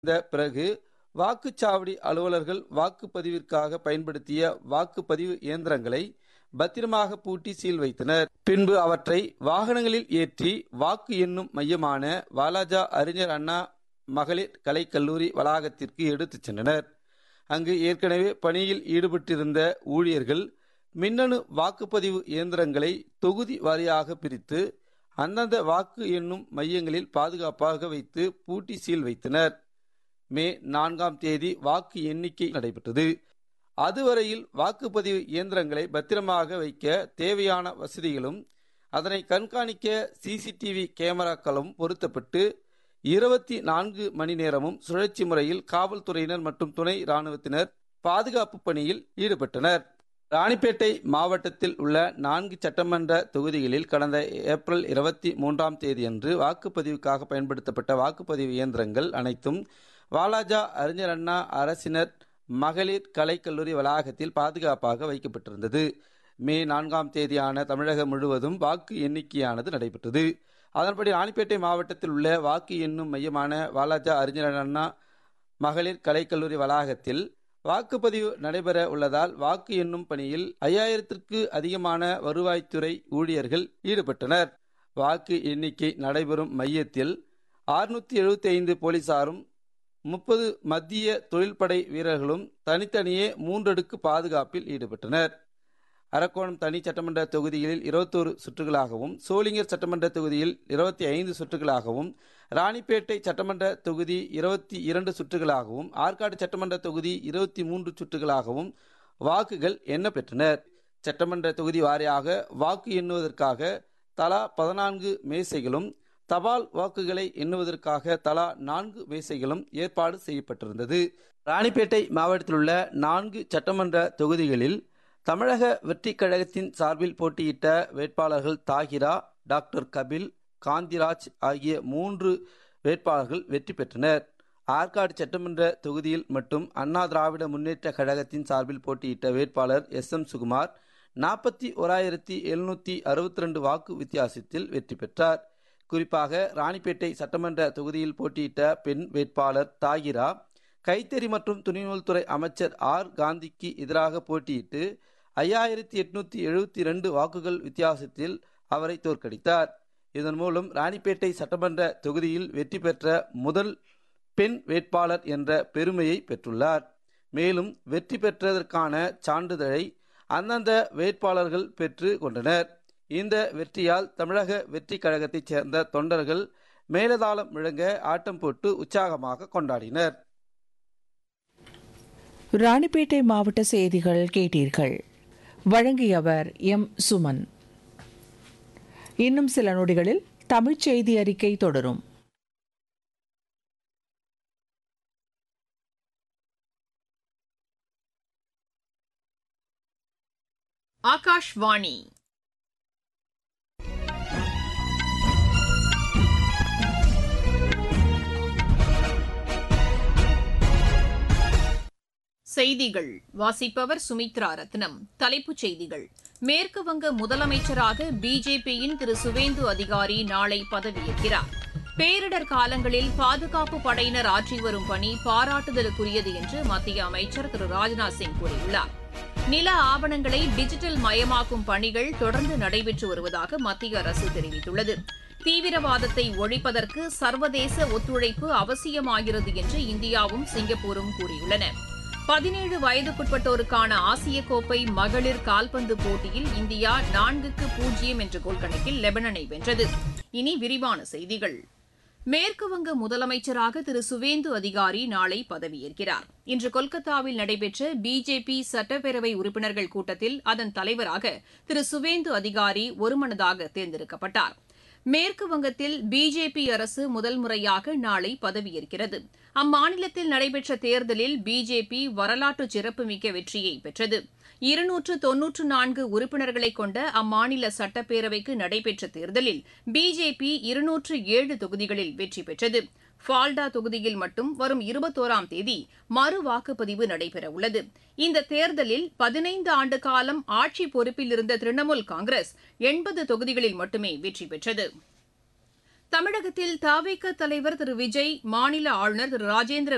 இந்த பிறகு வாக்குச்சாவடி அலுவலர்கள் வாக்குப்பதிவிற்காக பயன்படுத்திய வாக்குப்பதிவு இயந்திரங்களை பத்திரமாக பூட்டி சீல் வைத்தனர் பின்பு அவற்றை வாகனங்களில் ஏற்றி வாக்கு எண்ணும் மையமான வாலாஜா அறிஞர் அண்ணா மகளிர் கலைக்கல்லூரி வளாகத்திற்கு எடுத்துச் சென்றனர் அங்கு ஏற்கனவே பணியில் ஈடுபட்டிருந்த ஊழியர்கள் மின்னணு வாக்குப்பதிவு இயந்திரங்களை தொகுதி வாரியாக பிரித்து அந்தந்த வாக்கு எண்ணும் மையங்களில் பாதுகாப்பாக வைத்து பூட்டி சீல் வைத்தனர் மே நான்காம் தேதி வாக்கு எண்ணிக்கை நடைபெற்றது அதுவரையில் வாக்குப்பதிவு இயந்திரங்களை பத்திரமாக வைக்க தேவையான வசதிகளும் அதனை கண்காணிக்க சிசிடிவி கேமராக்களும் பொருத்தப்பட்டு இருபத்தி நான்கு மணி நேரமும் சுழற்சி முறையில் காவல்துறையினர் மற்றும் துணை ராணுவத்தினர் பாதுகாப்பு பணியில் ஈடுபட்டனர் ராணிப்பேட்டை மாவட்டத்தில் உள்ள நான்கு சட்டமன்ற தொகுதிகளில் கடந்த ஏப்ரல் இருபத்தி மூன்றாம் தேதியன்று வாக்குப்பதிவுக்காக பயன்படுத்தப்பட்ட வாக்குப்பதிவு இயந்திரங்கள் அனைத்தும் வாலாஜா அறிஞர் அண்ணா அரசினர் மகளிர் கலைக்கல்லூரி வளாகத்தில் பாதுகாப்பாக வைக்கப்பட்டிருந்தது மே நான்காம் தேதியான தமிழகம் முழுவதும் வாக்கு எண்ணிக்கையானது நடைபெற்றது அதன்படி ராணிப்பேட்டை மாவட்டத்தில் உள்ள வாக்கு எண்ணும் மையமான வாலாஜா அறிஞர் அண்ணா மகளிர் கலைக்கல்லூரி வளாகத்தில் வாக்குப்பதிவு நடைபெற உள்ளதால் வாக்கு எண்ணும் பணியில் ஐயாயிரத்திற்கு அதிகமான வருவாய்த்துறை ஊழியர்கள் ஈடுபட்டனர் வாக்கு எண்ணிக்கை நடைபெறும் மையத்தில் அறுநூத்தி எழுபத்தி ஐந்து போலீசாரும் முப்பது மத்திய தொழில்படை வீரர்களும் தனித்தனியே மூன்றடுக்கு பாதுகாப்பில் ஈடுபட்டனர் அரக்கோணம் தனி சட்டமன்ற தொகுதிகளில் இருபத்தோரு சுற்றுகளாகவும் சோளிங்கர் சட்டமன்ற தொகுதியில் இருபத்தி ஐந்து சுற்றுகளாகவும் ராணிப்பேட்டை சட்டமன்ற தொகுதி இருபத்தி இரண்டு சுற்றுகளாகவும் ஆற்காடு சட்டமன்ற தொகுதி இருபத்தி மூன்று சுற்றுகளாகவும் வாக்குகள் எண்ணப்பெற்றனர் சட்டமன்ற தொகுதி வாரியாக வாக்கு எண்ணுவதற்காக தலா பதினான்கு மேசைகளும் தபால் வாக்குகளை எண்ணுவதற்காக தலா நான்கு மேசைகளும் ஏற்பாடு செய்யப்பட்டிருந்தது ராணிப்பேட்டை மாவட்டத்தில் உள்ள நான்கு சட்டமன்ற தொகுதிகளில் தமிழக வெற்றி கழகத்தின் சார்பில் போட்டியிட்ட வேட்பாளர்கள் தாகிரா டாக்டர் கபில் காந்திராஜ் ஆகிய மூன்று வேட்பாளர்கள் வெற்றி பெற்றனர் ஆற்காடு சட்டமன்ற தொகுதியில் மட்டும் அண்ணா திராவிட முன்னேற்ற கழகத்தின் சார்பில் போட்டியிட்ட வேட்பாளர் எஸ் எம் சுகுமார் நாற்பத்தி ஓராயிரத்தி எழுநூத்தி அறுபத்தி ரெண்டு வாக்கு வித்தியாசத்தில் வெற்றி பெற்றார் குறிப்பாக ராணிப்பேட்டை சட்டமன்ற தொகுதியில் போட்டியிட்ட பெண் வேட்பாளர் தாகிரா கைத்தறி மற்றும் துணிநூல்துறை அமைச்சர் ஆர் காந்திக்கு எதிராக போட்டியிட்டு ஐயாயிரத்தி எட்நூத்தி எழுபத்தி ரெண்டு வாக்குகள் வித்தியாசத்தில் அவரை தோற்கடித்தார் இதன் மூலம் ராணிப்பேட்டை சட்டமன்ற தொகுதியில் வெற்றி பெற்ற முதல் பெண் வேட்பாளர் என்ற பெருமையை பெற்றுள்ளார் மேலும் வெற்றி பெற்றதற்கான சான்றிதழை அந்தந்த வேட்பாளர்கள் பெற்று கொண்டனர் இந்த வெற்றியால் தமிழக வெற்றி கழகத்தைச் சேர்ந்த தொண்டர்கள் மேலதாளம் முழங்க ஆட்டம் போட்டு உற்சாகமாக கொண்டாடினர் ராணிப்பேட்டை மாவட்ட செய்திகள் கேட்டீர்கள் வழங்கியவர் எம் சுமன் இன்னும் சில நொடிகளில் தமிழ்ச் செய்தி அறிக்கை தொடரும் ஆகாஷ்வாணி செய்திகள் வாசிப்பவர் சுமித்ரா ரத்னம் தலைப்புச் செய்திகள் மேற்கு வங்க முதலமைச்சராக பிஜேபியின் திரு சுவேந்து அதிகாரி நாளை பதவியேற்கிறார் பேரிடர் காலங்களில் பாதுகாப்பு படையினர் ஆற்றி வரும் பணி பாராட்டுதலுக்குரியது என்று மத்திய அமைச்சர் திரு ராஜ்நாத் சிங் கூறியுள்ளார் நில ஆவணங்களை டிஜிட்டல் மயமாக்கும் பணிகள் தொடர்ந்து நடைபெற்று வருவதாக மத்திய அரசு தெரிவித்துள்ளது தீவிரவாதத்தை ஒழிப்பதற்கு சர்வதேச ஒத்துழைப்பு அவசியமாகிறது என்று இந்தியாவும் சிங்கப்பூரும் கூறியுள்ளன பதினேழு வயதுக்குட்பட்டோருக்கான ஆசிய கோப்பை மகளிர் கால்பந்து போட்டியில் இந்தியா நான்குக்கு பூஜ்ஜியம் என்ற கோல் கணக்கில் லெபனனை வென்றது இனி விரிவான செய்திகள் மேற்குவங்க முதலமைச்சராக திரு சுவேந்து அதிகாரி நாளை பதவியேற்கிறார் இன்று கொல்கத்தாவில் நடைபெற்ற பிஜேபி சட்டப்பேரவை உறுப்பினர்கள் கூட்டத்தில் அதன் தலைவராக திரு சுவேந்து அதிகாரி ஒருமனதாக தேர்ந்தெடுக்கப்பட்டார் மேற்கு வங்கத்தில் பிஜேபி அரசு முதல் முறையாக நாளை பதவியேற்கிறது அம்மாநிலத்தில் நடைபெற்ற தேர்தலில் பிஜேபி வரலாற்று சிறப்புமிக்க வெற்றியை பெற்றது இருநூற்று தொன்னூற்று நான்கு உறுப்பினர்களை கொண்ட அம்மாநில சட்டப்பேரவைக்கு நடைபெற்ற தேர்தலில் பிஜேபி இருநூற்று ஏழு தொகுதிகளில் வெற்றி பெற்றது ஃபால்டா தொகுதியில் மட்டும் வரும் இருபத்தோராம் தேதி மறு வாக்குப்பதிவு நடைபெறவுள்ளது இந்த தேர்தலில் பதினைந்து ஆண்டு காலம் ஆட்சி பொறுப்பில் இருந்த திரிணாமுல் காங்கிரஸ் எண்பது தொகுதிகளில் மட்டுமே வெற்றி பெற்றது தமிழகத்தில் தவிக தலைவர் திரு விஜய் மாநில ஆளுநர் திரு ராஜேந்திர